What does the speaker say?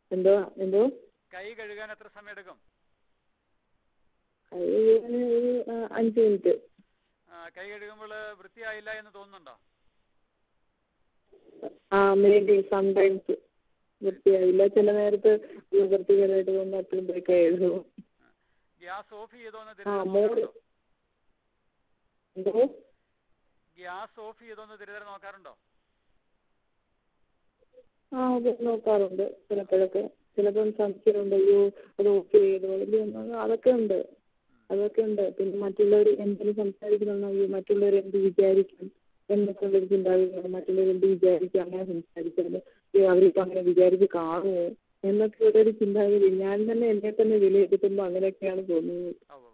എന്തോ എന്തോ കൈ കഴുകാൻ എത്ര സമയം എടുക്കും കൈ കഴുകാൻ ഒരു ആ, അഞ്ച് മിനിറ്റ് ആ, കൈ കഴുകുമ്പോൾ വൃത്തിയായില്ല എന്ന് തോന്നുന്നുണ്ടോ ആ മേബി സംടൈംസ് വൃത്തിയായില്ല ചില നേരത്ത് വൃത്തികേടായിട്ട് തോന്നുന്നു അപ്പോഴും പോയി കൈ കഴുകും ഗ്യാസ് ഓഫ് ചെയ്തോ എന്ന് ആ തിരുത്തൽ മോര് നോക്കാറുണ്ടോ എന്തോ ഗ്യാസ് ഓഫ് ചെയ്തോ എന്ന് തിരുത്തൽ നോക്കാറുണ്ടോ ആ അത് നോക്കാറുണ്ട് ചിലപ്പോഴൊക്കെ ചിലപ്പം സംശയമുണ്ട് അയ്യോ അത് ഓഫ് ചെയ്തോ ഇല്ലയോ എന്ന് അതൊക്കെ ഉണ്ട് അതൊക്കെ ഉണ്ട് പിന്നെ മറ്റുള്ളവർ എന്തെങ്കിലും സംസാരിക്കണമെന്ന് അയ്യോ മറ്റുള്ളവർ എന്ത് വിചാരിക്കും എന്നൊക്കെ ഉള്ളൊരു ചിന്താഗതിയാണ് മറ്റുള്ളവർ എന്ത് വിചാരിക്കും അങ്ങനെ സംസാരിച്ചാൽ അയ്യോ അവരിപ്പോൾ അങ്ങനെ വിചാരിച്ച് കാണുമോ എന്നൊക്കെ ഉള്ളൊരു ചിന്താഗതി ഞാൻ തന്നെ എന്നെ തന്നെ വിലയിരുത്തുമ്പോൾ അങ്ങനെയൊക്കെയാണ് തോന്നുന്നത് ഉവ്വ്